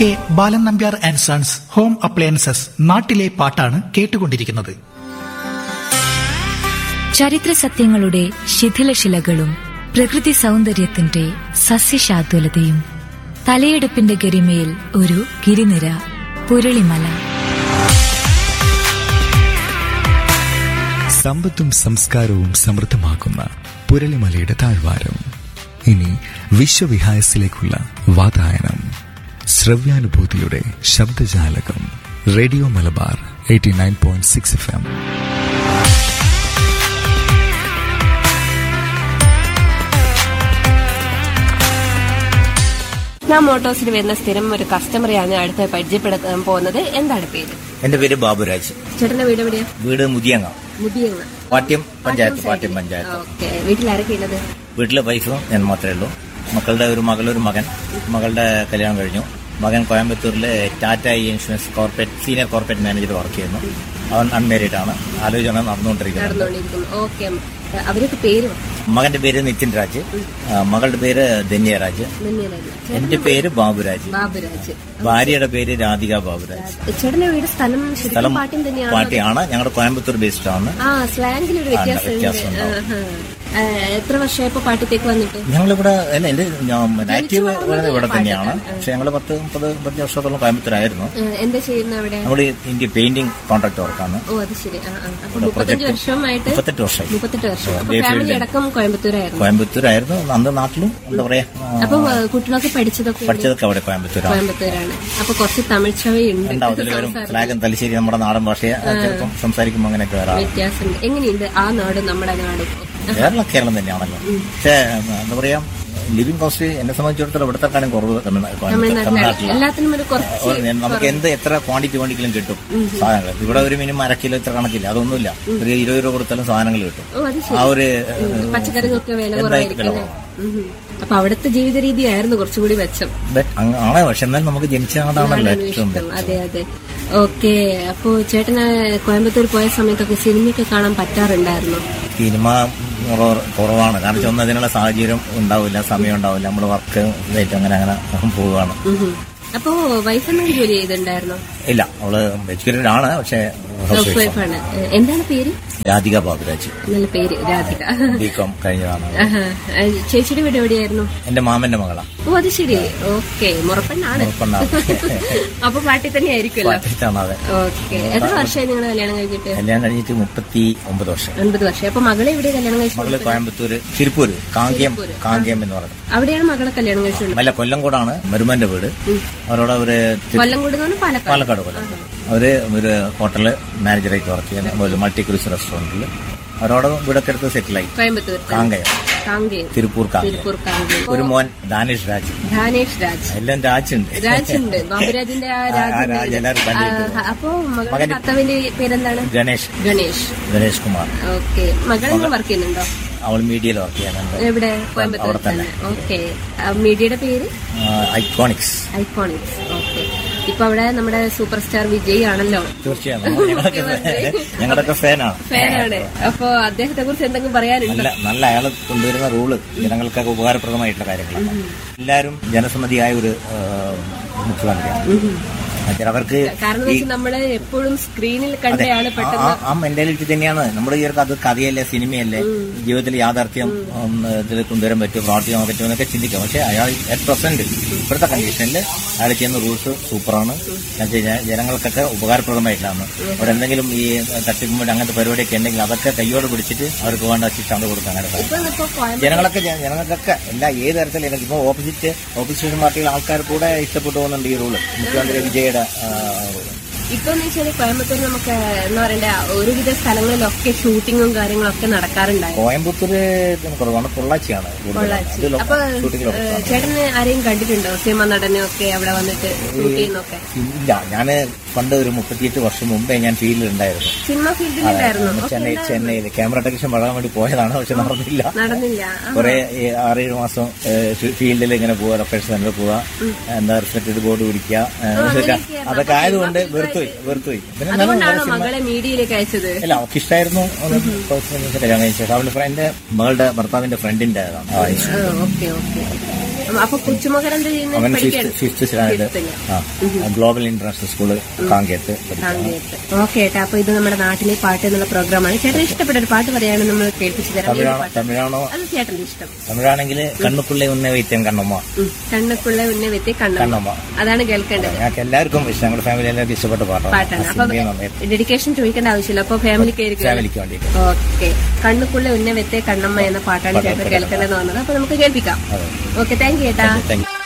K Balan Nambiar and sons home appliances നാട്ടിലെ പാട്ടാണ് കേട്ടുകൊണ്ടിരിക്കുന്നത് ചരിത്ര സത്യങ്ങളുടെ ശിഥിലശിലകളും പ്രകൃതി സൗന്ദര്യത്തിന്റെ സസ്യശാദ്വലതയും തലയെടുപ്പിന്റെ ഗരിമയിൽ ഒരു ഗിരിനിര പുരളിമല സമ്പത്തും സംസ്കാരവും സമൃദ്ധമാക്കുന്ന പുരളിമലയുടെ താഴ്വാരം ഇനി വിശ്വവിഹായസിലേക്കുള്ള വാതായനം ശ്രവ്യാനുഭൂതിയുടെ ശബ്ദജാലകം radio Malabar eighty nine point six F M ഞാൻ മോട്ടോഴ്സിൽ വരുന്ന സ്ഥിരം ഒരു കസ്റ്റമറെയാണ് അടുത്ത് പരിചയപ്പെടുത്താൻ പോകുന്നത് എന്താണ് പേര് എന്റെ പേര് ബാബുരാജ് ചേട്ടന്റെ വീട് എവിടെയാ വീട് മുതിയങ്ങ മുതിയങ്ങ പാട്യം പഞ്ചായത്ത് പാട്യം പഞ്ചായത്ത് ഓക്കെ വീട്ടിൽ ആരൊക്കെ ഉള്ളത് വീട്ടിലെ വൈഫും ഞാൻ മാത്രമേ ഉള്ളൂ മക്കളുടെ ഒരു മകളൊരു മകൻ മകളുടെ കല്യാണം കഴിഞ്ഞു മകൻ കോയമ്പത്തൂരിലെ ടാറ്റ ഇ insurance corporate senior corporate manager work ചെയ്യുന്നു അവൻ അൺമാരീഡ് ആണ് ആലോചന നടന്നുകൊണ്ടിരിക്കുന്നത് നടന്നുകൊണ്ടിരിക്കുന്നു ഓക്കെ അവരൊക്കെ പേര് പറ. മകന്റെ പേര് നിതിൻ രാജ് ആ, മകളുടെ പേര് ധന്യരാജ് ധന്യരാജ്. എന്റെ പേര് ബാബുരാജ് ബാബുരാജ് ഭാര്യയുടെ പേര് രാധിക ബാബുരാജ് ചേട്ടന്റെ വീട് സ്ഥലം സ്ഥലം ശരിക്കും പാട്ടിൻ തന്നെയാണ് പാട്ടിയാണ് ഞങ്ങളുടെ കോയമ്പത്തൂർ ബേസ്ഡ് ആണ് ആ സ്ലാങ്ങിൽ ഒരു ആ, വ്യത്യാസം വ്യത്യാസമുണ്ടാവും. എത്ര വർഷമായി ഇപ്പൊ പാട്ടിത്തേക്ക് വന്നിട്ട് ഞങ്ങളിവിടെ അല്ല എന്റെ നാറ്റീവ് ഇവിടെ തന്നെയാണ് പക്ഷെ ഞങ്ങൾ പത്ത് മുപ്പത് മുപ്പത്തഞ്ച് വർഷത്തോളം കോയമ്പത്തൂരായിരുന്നു ആ, എന്താ ചെയ്യുന്ന അവിടെ നമ്മൾ ഇന്ത്യ പെയിന്റിംഗ് കോൺട്രാക്ട് വർക്കാണ് ഓ അത് ശരി ആ, ആ. അപ്പൊ ഇവിടെ മുപ്പത്തഞ്ച് project വർഷമായിട്ട് മുപ്പത്തെട്ട് വർഷമായി മുപ്പത്തെട്ട് വർഷം അപ്പൊ ഡേ ഫാമിലി ഫീൽഡിൽ. അടക്കം കോയമ്പത്തൂരായിരുന്നു കോയമ്പത്തൂരായിരുന്നു അന്ന് നാട്ടിലും എന്താ പറയാ ആ, അപ്പൊ ആ, കുട്ടികളൊക്കെ പഠിച്ചതൊക്കെ ഇവിടെ പഠിച്ചതൊക്കെ അവിടെ കോയമ്പത്തൂരാണ് കോയമ്പത്തൂരാണ് അപ്പൊ കുറച്ച് തമിഴ് ചവയുണ്ട് ഉണ്ടാവും അതിൽ വരും സ്ലാഗൻ തലശ്ശേരി നമ്മുടെ നാടൻ ഭാഷയെ ചിലപ്പം സംസാരിക്കുമ്പോൾ അങ്ങനെയൊക്കെ വരാം വ്യത്യാസമുണ്ട് എങ്ങനെയുണ്ട് ആ നാട് നമ്മുടെ നാട് കേരളം കേരളം തന്നെയാണല്ലോ പക്ഷേ എന്താ പറയാ ലിവിംഗ് കോസ്റ്റ് എന്നെ സംബന്ധിച്ചിടത്തോളം ഇവിടുത്തെ കുറവ് തമിഴ്നാ- തമിഴ്നാട്ടിലാണ് തമിഴ്നാട്ടിലാണ് എല്ലാത്തിനും ഒരു കുറച്ച് ഓ, നമുക്ക് എന്ത് എത്ര ക്വാണ്ടിറ്റി വേണമെങ്കിലും കിട്ടും സാധനങ്ങൾ ഇവിടെ ഒരു മിനിമം അര കിലോ ഇത്ര കണക്കില്ല അതൊന്നുമില്ല ഒരു ഇരുപത് രൂപ കൊടുത്താലും സാധനങ്ങൾ കിട്ടും ഓ അത് ആ ശരി ഒരു ഉം. പച്ചക്കറികൾക്ക് വില എന്തായാലും കുറവായിരിക്കും വില അല്ലേ? ഉം. അപ്പൊ അവിടുത്തെ ജീവിത രീതിയായിരുന്നു കുറച്ചുകൂടി മെച്ചം ബട്ട് അങ്ങ- ആണ് പക്ഷെ എന്നാലും നമുക്ക് ജനിച്ചാണല്ലോ അതാണ് ഏറ്റവും ഇഷ്ടം അതെ അതെ ഓക്കെ അപ്പൊ ചേട്ടന് കോയമ്പത്തൂർ പോയ സമയത്തൊക്കെ സിനിമയൊക്കെ കാണാൻ പറ്റാറുണ്ടായിരുന്നു സിനിമ കുറവ്- കുറവാണ് കാരണം വെച്ചാൽ ഒന്നും അതിനുള്ള സാഹചര്യം ഉണ്ടാവില്ല സമയം ഉണ്ടാവില്ല നമ്മൾ വർക്ക് ഇതായിട്ട് അങ്ങനെ അങ്ങനെ പോവുകയാണ് അപ്പൊ വൈഫ് എന്തെങ്കിലും ജോലി ചെയ്തിട്ടുണ്ടായിരുന്നോ ഇല്ല അവള് എഡ്യൂക്കേറ്റഡ് ആണ് പക്ഷെ ഹൗസ് ഹൗസ് വൈഫ് വൈഫാണ് എന്താണ് പേര് രാധിക ബാബുരാജ് നല്ല പേര് രാധിക ബി കോം കഴിഞ്ഞതാണ് ആഹാ. ആ, ചേച്ചിയുടെ വീട് എവിടെയായിരുന്നു എന്റെ മാമന്റെ മകളാ ഓ അത് ശരി ഓക്കെ മുറപ്പെണ്ണാണ് മുറപ്പെണ്ണാണ്. അപ്പൊ പാട്ടി തന്നെ ആയിരിക്കുമല്ലോ പാട്ടിട്ടാണ് അതെ ഓക്കെ എത്ര വർഷമായി നിങ്ങൾ കല്യാണം കഴിഞ്ഞിട്ട് കല്യാണം കഴിഞ്ഞിട്ട് മുപ്പത്തി ഒമ്പത് വർഷം ഒൻപത് വർഷം അപ്പൊ മകളെ എവിടെ കല്യാണം മകള് കഴിച്ചു കോയമ്പത്തൂര് തിരുപ്പൂര് കാങ്കയം കാങ്കയം എന്ന് പറയുന്നത് അവിടെയാണ് മകളെ കല്യാണം കഴിച്ചുള്ളത് അല്ല കൊല്ലംകോടാണ് മരുമന്റെ വീട് അവരോട് അവര് തി- കൊല്ലംകോട് എന്ന് പറഞ്ഞാൽ പാലക്കാട് പാലക്കാട് കൊല്ലം അവര് ഒരു ഹോട്ടല് മാനേജറായിട്ട് വർക്ക് ചെയ്യുന്ന ഒരു മൾട്ടി ക്രൂസ് റെസ്റ്റോറന്റിൽ അവരോട് വീടൊക്കെ എടുത്ത് സെറ്റിലായി കോയമ്പത്തൂർ കാങ്കയം കാങ്കയം തിരുപ്പൂർ കാങ്കയം തിരുപ്പൂർ കാങ്കയം ഒരു മോൻ ദാനിഷ് രാജ് ധാനേഷ് രാജ് എല്ലാം രാജുണ്ട് രാജുണ്ട് ബാബുരാജിന്റെ ആ ആ, രാജ് രാജ് എല്ലാവരും കണ്ടിട്ട് ആ, അപ്പൊ മകളുടെ മകന് ഭർത്താവിന്റെ പേരെന്താണ് ഗണേഷ് ഗണേഷ് ഗണേഷ് കുമാർ ഓക്കെ മകൾ വർക്ക് ചെയ്യുന്നുണ്ടോ അവൾ മീഡിയയിൽ വർക്ക് ചെയ്യാനുണ്ട് എവിടെ കോയമ്പത്തൂർ അവിടെ തന്നെ. ഓക്കെ മീഡിയയുടെ പേര് ഐക്കോണിക്സ് ഐക്കോണിക്സ് ഓക്കെ ഇപ്പൊ അവിടെ നമ്മുടെ സൂപ്പർ സ്റ്റാർ വിജയ് ആണല്ലോ തീർച്ചയായും നമ്മൾ ഞങ്ങളൊക്കെ ഞങ്ങളൊക്കെ ഫാനാണ് ഫാനാണ് അപ്പൊ അദ്ദേഹത്തെ കുറിച്ച് എന്തെങ്കിലും പറയാനുണ്ടോ നല്ല നല്ല അയാൾ കൊണ്ടുവരുന്ന റൂള് ജനങ്ങൾക്കൊക്കെ ഉപകാരപ്രദമായിട്ടുള്ള കാര്യങ്ങളാണ് എല്ലാവരും ജനസമ്മതിയായ ഒരു ആ, മുഖ്യമന്ത്രിയാണ് എന്നുവെച്ചാൽ അവർക്ക് കാരണം ഈ വെച്ചാൽ നമ്മള് എപ്പോഴും സ്ക്രീനിൽ കണ്ടയാണ് ആ- പെട്ടെന്ന് ആ- ആ മെന്റാലിറ്റി തന്നെയാണ് നമ്മുടെ ഈ ഒരു അത് കഥയല്ലേ സിനിമയല്ലേ ജീവിതത്തിൽ യാഥാർത്ഥ്യം ഉം, ഇതിൽ കൊണ്ടുവരാൻ പറ്റുമോ പ്രവർത്തിക്കാൻ പറ്റുമോ എന്നൊക്കെ ചിന്തിക്കാം പക്ഷെ അയാൾ അറ്റ് പ്രസന്റ് ഇപ്പോഴത്തെ കണ്ടീഷനിൽ അയാൾ ചെയ്യുന്ന റൂൾസ് സൂപ്പറാണ് എന്നുവെച്ച് കഴിഞ്ഞാൽ ജനങ്ങൾക്കൊക്കെ ഉപകാരപ്രദമായിട്ടാണ് അവിടെ എന്തെങ്കിലും ഈ തട്ടിപ്പുമ്പോൾ അങ്ങനത്തെ പരിപാടിയൊക്കെ ഉണ്ടെങ്കിൽ അതൊക്കെ കൈയോട് പിടിച്ചിട്ട് അവർക്ക് വേണ്ട ശിക്ഷ കൊടുക്കാൻ അങ്ങനെ ഇപ്പൊ ഇപ്പൊ കോയമ്പത്തൂർ ജനങ്ങളൊക്കെ ജന- ജനങ്ങൾക്കൊക്കെ എല്ലാ ഏത് തരത്തിലും എനിക്ക് ഇപ്പോൾ ഓപ്പോസിറ്റ് ഓപ്പോസിഷൻ പാർട്ടിയിലെ ആൾക്കാർ കൂടെ ഇഷ്ടപ്പെട്ടു പോകുന്നുണ്ട് ഈ റൂള് മുഖ്യമന്ത്രി വിജയുടെ ആ, റൂള് ഇപ്പൊ എന്ന് വെച്ചാൽ കോയമ്പത്തൂർ നമുക്ക് എന്താ പറയണ്ട ഒരുവിധ സ്ഥലങ്ങളിലൊക്കെ ഷൂട്ടിങ്ങും കാര്യങ്ങളൊക്കെ നടക്കാറുണ്ടായിരുന്നു കോയമ്പത്തൂര് ഇതിന് കുറവാണ് പൊള്ളാച്ചിയാണ് കൂടുതൽ. പൊള്ളാച്ചി ഇത് ലോ- അപ്പൊ ഷൂട്ടിംഗ് ഏഹ്, ലൊക്കേഷനാണ്. ചേട്ടന് ആരെയും കണ്ടിട്ടുണ്ടോ സിനിമ നടനും ഒക്കെ അവിടെ വന്നിട്ട് ഷൂട്ട് ചെയ്യുന്നൊക്കെ ഇല്ല ഞാന് പണ്ട് ഒരു മുപ്പത്തിയെട്ട് വർഷം മുമ്പേ ഞാൻ ഫീൽഡിൽ ഉണ്ടായിരുന്നു സിനിമ ഫീൽഡിലുണ്ടായിരുന്നു ചെന്നൈ ചെന്നൈയിൽ ക്യാമറ ടെക്നീഷ്യൻ വളരാൻ വേണ്ടി പോയതാണ് പക്ഷെ നടന്നില്ല നടന്നില്ല ആ. കുറെ ഈ ആറേഴ് മാസം ഫീൽഡിൽ ഇങ്ങനെ പോവുക ലൊക്കേഷൻ സെന്ററിൽ പോവുക എന്താ റിഫ്ലക്റ്റഡ് ബോർഡ് പിടിക്കുക ഏ, അങ്ങനെയൊക്കെയായിരുന്നു. അതൊക്കെ ആയതുകൊണ്ട് അപ്പൊ വെറുത്തു വെറുത്തുപോയി വെറുത്തുപോയി പിന്നെ എന്നാലും അതുകൊണ്ടാണോ വേറെ സിനിമ- മകളെ മീഡിയയിലേക്ക് അയച്ചത് ഇല്ല അവർക്ക് ഇഷ്ടമായിരുന്നു ഒന്ന് കുറച്ച് കല്യാണം കഴിച്ചത് അവളുടെ ഫ്രണ്ട് മകളുടെ ഭർത്താവിന്റെ ഫ്രണ്ടിന്റെ ആ ഓക്കെ ഓക്കെ അപ്പൊ കൊച്ചുമകൻ എന്താ ചെയ്യുന്നത് അവൻ പഠിക്കാൻ ഫിഫ്ത്ത് സ്റ്റാൻഡേർഡ് ഫിഫ്ത്തില്. ആ ഗ്ലോബൽ ഇന്റർനാഷണൽ സ്കൂള് കാങ്കേത്ത് പഠിക്കുന്നു കാങ്കേയത്ത് ഓക്കെ ഏട്ടാ അപ്പൊ ഇത് നമ്മുടെ നാട്ടിലെ പാട്ട് എന്നുള്ള പ്രോഗ്രാമാണ് ചേട്ടൻ ഇഷ്ടപ്പെട്ട ഒരു പാട്ട് പറയാണ് നമ്മൾ കേൾപ്പിച്ചു തരാം ഏത് തമിഴാണോ പാട്ട്? തമിഴാണോ അത് ചേട്ടന്റെ ഇഷ്ടം തമിഴാണെങ്കിൽ കണ്ണുപിള്ളെ ഉന്ന വൈദ്യം കണ്ണമ്മ ഉം. കണ്ണുക്കുള്ള ഉന്നെ വെത്തി കണ്ണമ്മ കണ്ണമ്മ അതാണ് കേൾക്കേണ്ടത് ഞങ്ങൾക്ക് എല്ലാവർക്കും ഇഷ്ടം ഞങ്ങളുടെ ഫാമിലി എല്ലാവർക്കും ഇഷ്ടപ്പെട്ട പാട്ടാണ് പാട്ടാണ് ആ അപ്പൊ സിനിമയും നന്നായി. ഡെഡിക്കേഷൻ ചോദിക്കേണ്ട ആവശ്യമില്ല അപ്പൊ ഫാമിലിക്ക് ഫാമിലിക്ക് വേണ്ടിയിട്ട് ഓക്കെ കണ്ണുക്കുള്ള ഉന്ന വെത്തെ കണ്ണമ്മ എന്ന പാട്ടാണ് ചേട്ടൻ കേൾക്കേണ്ടതെന്ന് പറഞ്ഞത് അപ്പൊ നമുക്ക് കേൾപ്പിക്കാം അതെ ഓക്കെ താങ്ക് യു ഏട്ടാ താങ്ക് യു